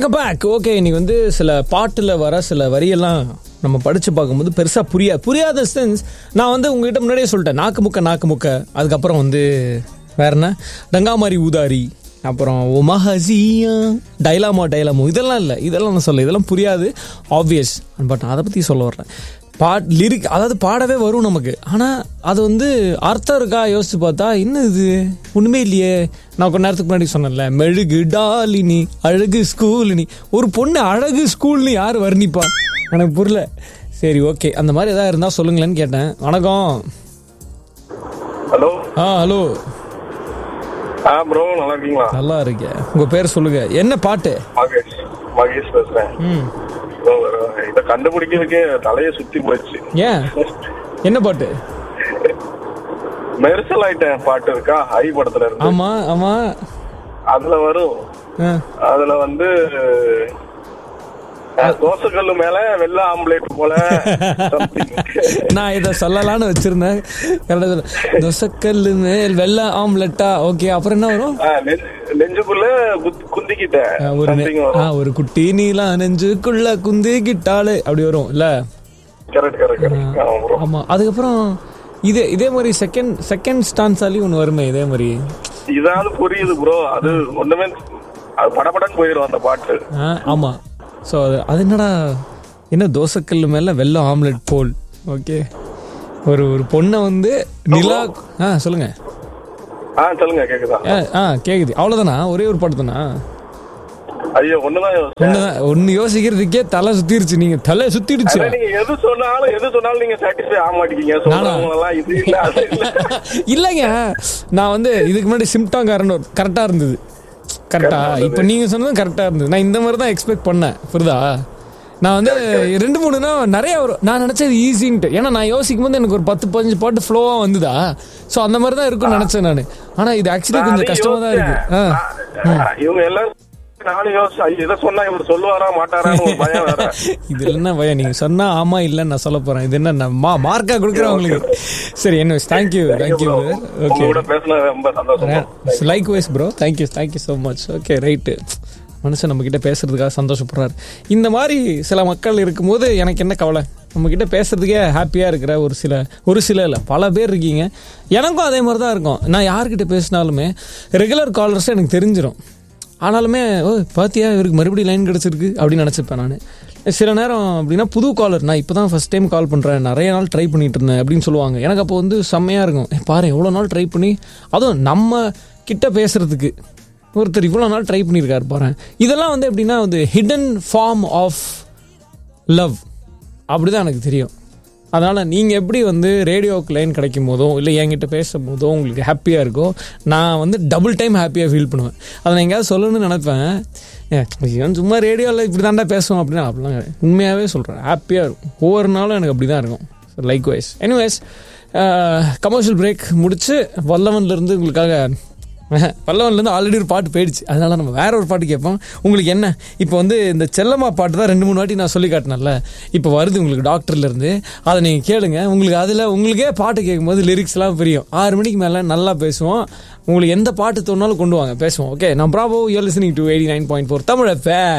Welcome back okay இன்னைக்கு வந்து சில பாட்டில் வர சில வரியெல்லாம் நம்ம படித்து பார்க்கும்போது பெருசாக புரியாது புரியாத சென்ஸ் நான் வந்து உங்ககிட்ட முன்னாடியே சொல்லிட்டேன் நாக்கு முக்க நாக்கு முக்க அதுக்கப்புறம் வந்து வேற என்ன டங்காமாரி ஊதாரி அப்புறம் ஒமஹசியா டைலாமோ டைலாமோ இதெல்லாம் இல்லை இதெல்லாம் நான் சொல்ல இதெல்லாம் புரியாது ஆப்வியஸ் பட் அதை பற்றி சொல்ல வர்றேன் பாட் லிரிக் அதாவது பாடவே வரும் நமக்கு ஆனால் அது வந்து அர்த்தம் இருக்கா யோசிச்சு பார்த்தா என்ன இது ஒன்றுமே இல்லையே நான் கொஞ்ச நேரத்துக்கு முன்னாடி சொன்னேன்ல மெழுகு டாலினி அழகு ஸ்கூலினி ஒரு பொண்ணு அழகு ஸ்கூல்னு யார் வர்ணிப்பா எனக்கு புரியல சரி ஓகே அந்த மாதிரி எதாவது இருந்தால் சொல்லுங்களேன்னு கேட்டேன் வணக்கம் ஹலோ ஆ ஹலோ ஆ ப்ரோ நல்லா இருக்கீங்களா நல்லா இருக்கேன் உங்கள் பேர் சொல்லுங்க என்ன பாட்டு மகேஷ் மகேஷ் பேசுறேன் ம் bro, இத கண்டுபிடிக்கிறதுக்கே தலைய சுத்தி போச்சு ஏன் என்ன பாட்டு மெர்சல் ஆயிட்டேன் பாட்டு இருக்கா ஐ படத்துல இருந்து ஆமாம் ஆமாம் அதுல வரும் ஆ அதுல வந்து தோசைக்கல்லு மேல வெள்ள ஆம்லேட் போல something. நான் இதை சொல்லலாம்னு வச்சிருந்தேன் கரெக்டா சொல்ல. தோசைக்கல்லு மேல் வெள்ளை ஆம்லெட்டா ஓகே அப்புறம் என்ன வரும் ஆ, நெஞ்சு- நெஞ்சுக்குள்ள குத்- குந்திக்கிட்டேன் ஆ, ஒரு நெ- something ஆ, வரும் ஒரு குட்டி நீலா நெஞ்சுக்குள்ள குந்திக்கிட்டாளு அப்படி வரும் இல்ல கரெக்ட் கரெக்ட் கரெக்ட் ஆமா ப்ரோ ஆமா அதுக்கப்புறம் இதே இதே மாதிரி செகண்ட் செகண்ட் ஸ்டான்ஸாலையும் ஒன்று வருமே இதே மாதிரி இதாவது புரியுது ப்ரோ அது ஒண்ணுமே அது படபடன்னு போயிடும் அந்த பாட்டு ஆ, ஆமா ஸோ அது அது என்னடா என்ன தோசைக்கல்லு மேல வெள்ளை ஆம்லெட் போல் ஓகே ஒரு ஒரு பொண்ணை வந்து நிலா ஆ சொல்லுங்க ஆ சொல்லுங்க கேக்குதா ஆ, ஆ கேக்குது அவ்வளோதானா ஒரே ஒரு பாட்டு தானா ஐயோ ஒண்ணுதான் யோசிச்சேன். ஒண்ணுதான் ஒன்னு யோசிக்கிறதுக்கே தலை சுத்திருச்சு நீங்க தலை சுத்திடுச்சு அதான் நீங்க எது சொன்னாலும் எது சொன்னாலும் நீங்க சாட்டிஸ்ஃபை ஆக மாட்டீங்க சொல்றவங்க எல்லாம் இது இல்ல அது இல்ல இல்லைங்க நான் வந்து இதுக்கு முன்னாடி சிம்டாங் காரன் கரெக்டா இருந்தது கரெக்டா இப்போ நீங்க சொன்னதும் கரெக்டா இருந்தது நான் இந்த மாதிரி தான் எக்ஸ்பெக்ட் பண்ணேன் புரியுதா நான் வந்து ரெண்டு மூணுனா நிறைய வரும் நான் நினைச்சது ஈஸின்ட்டு ஏன்னா நான் யோசிக்கும் போது எனக்கு ஒரு பத்து பதினஞ்சு பாட்டு ஃப்ளோவா வந்துதா ஸோ அந்த மாதிரி தான் இருக்கும்னு நினைச்சேன் நான் ஆனா இது ஆக்சுவலி கொஞ்சம் கஷ்டமா தான் இருக்கு ஆ நான் இவங்க எல்லாரும் நானும் யோசிச்சேன் ஐயோ, இதை சொன்னா இவர் சொல்லுவாரா மாட்டாரான்னு ஒரு பயம் வேற இது என்ன பயம் நீங்க சொன்னா ஆமா இல்லைன்னு நான் சொல்ல போறேன் இது என்ன நான் மா மார்க்கா கொடுக்குறேன் உங்களுக்கு சரி என்ன தேங்க்யூ தேங்க்யூ உங்க ஓகே கூட பேசுனது ரொம்ப சந்தோஷம் likewise bro thank you thank you so much okay right மனுஷன் நம்மக்கிட்ட பேசுறதுக்காக சந்தோஷப்படுறாரு இந்த மாதிரி சில மக்கள் இருக்கும்போது எனக்கு என்ன கவலை நம்மக்கிட்ட பேசுறதுக்கே ஹாப்பியாக இருக்கிற ஒரு சில ஒரு சில இல்லை பல பேர் இருக்கீங்க எனக்கும் அதே மாதிரி தான் இருக்கும் நான் யார்கிட்ட பேசினாலுமே ரெகுலர் காலர்ஸ் எனக்கு தெரிஞ்சிடும் ஆனாலுமே ஓ பாத்தியா இவருக்கு மறுபடியும் லைன் கிடச்சிருக்கு அப்படின்னு நினச்சிப்பேன் நான் சில நேரம் அப்படின்னா புது காலர் நான் இப்போ தான் ஃபஸ்ட் டைம் கால் பண்ணுறேன் நிறைய நாள் ட்ரை பண்ணிட்டு இருந்தேன் அப்படின்னு சொல்லுவாங்க எனக்கு அப்போ வந்து செம்மையாக இருக்கும் "ஏ, பாரு எவ்வளோ நாள் ட்ரை பண்ணி அதுவும் நம்ம கிட்ட பேசுறதுக்கு ஒருத்தர் இவ்வளோ நாள் ட்ரை பண்ணியிருக்காரு பாரு இதெல்லாம் வந்து எப்படின்னா வந்து ஹிடன் ஃபார்ம் ஆஃப் லவ் அப்படிதான் எனக்கு தெரியும் அதனால் நீங்கள் எப்படி வந்து ரேடியோவுக்கு லைன் கிடைக்கும் போதோ இல்லை என்கிட்ட பேசும் போதோ உங்களுக்கு ஹாப்பியாக இருக்கோ நான் வந்து டபுள் டைம் ஹாப்பியாக ஃபீல் பண்ணுவேன் அதை நான் எங்கேயாவது சொல்லணும்னு நினைப்பேன் ஏ, இவன் சும்மா ரேடியோவில் இப்படி தாண்டா பேசுவோம் அப்படின்னா அப்படிலாம் கிடையாது. உண்மையாகவே சொல்கிறேன் ஹாப்பியாக இருக்கும் ஒவ்வொரு நாளும் எனக்கு அப்படி தான் இருக்கும் likewise anyways commercial break முடிச்சு வல்லவன்லேருந்து உங்களுக்காக பல்லவன்லேருந்து ஆல்ரெடி ஒரு பாட்டு போயிடுச்சு அதனால நம்ம வேற ஒரு பாட்டு கேட்போம் உங்களுக்கு என்ன இப்போ வந்து இந்த செல்லம்மா பாட்டு தான் ரெண்டு மூணு வாட்டி நான் சொல்லி காட்டினேன்ல இப்போ வருது உங்களுக்கு டாக்டர்ல இருந்து அதை நீங்கள் கேளுங்க உங்களுக்கு அதில் உங்களுக்கே பாட்டு கேட்கும்போது லிரிக்ஸ்லாம் புரியும் ஆறு மணிக்கு மேலே நல்லா பேசுவோம் உங்களுக்கு எந்த பாட்டு தோணாலும் கொண்டு வாங்க பேசுவோம் ஓகே நான் ப்ராபோ you listening to eighty nine point four Tamil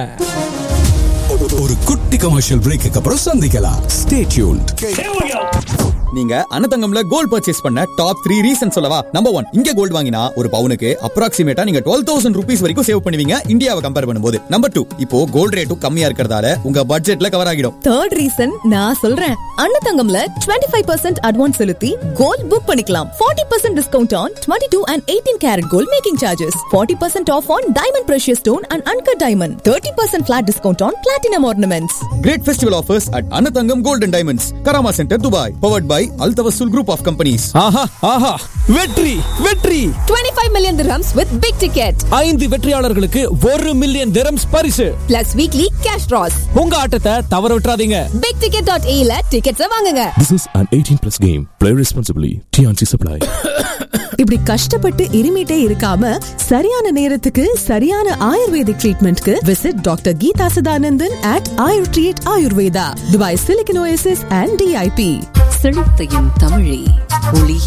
ஒரு குட்டி கமர்ஷியல் பிரேக்கு அப்புறம் சந்திக்கலாம் ஸ்டே டியூன்ட் நீங்க அனதங்கம்ல கோல்ட் பர்ச்சேஸ் பண்ண டாப் த்ரீ ரீசன் சொல்லவா நம்பர் ஒன் இங்க கோல்ட் வாங்கினா ஒரு பவுனுக்கு அப்ராக்சிமேட்டா நீங்க டுவெல் தௌசண்ட் ருபீஸ் வரைக்கும் சேவ் பண்ணுவீங்க இந்தியாவை கம்பேர் பண்ணும்போது நம்பர் டூ இப்போ கோல்ட் ரேட்டும் கம்மியா இருக்கிறதால உங்க பட்ஜெட்ல கவர் ஆகிடும் தேர்ட் ரீசன் நான் சொல்றேன் அன்னதங்கம்ல 25% ஃபைவ் பர்சன்ட் அட்வான்ஸ் செலுத்தி கோல்ட் புக் பண்ணிக்கலாம் 40% percent discount on twenty two and eighteen carat gold making charges 40% percent off on diamond precious stone and uncut diamond thirty percent flat discount on platinum ornaments great festival offers at Annathangam gold and diamonds Karama centre Dubai powered by Al Tawasul group of companies ஆஹா ஆஹா வெற்றி வெற்றி 25 five million dirhams with big ticket ஐந்து வெற்றியாளர்களுக்கு ஒரு million dirhams பரிசு plus weekly cash draws உங்க ஆட்டத்தை தவற விட்டுறாதீங்க பிக் டிக்கெட் டாட் ஏல டிக்கெட்ஸை வாங்குங்க This is an 18 plus game. Play responsibly. TNC Supply. இப்படி கஷ்டப்பட்டு இருமிட்டே இருக்காம சரியான நேரத்துக்கு சரியான ஆயுர்வேதிக் ட்ரீட்மெண்ட்க்கு visit doctor Geetha Sadanandan at Ayur treat Ayurveda Dubai Silicon Oasis and DIP செழித்தையும் தமிழே ஒளி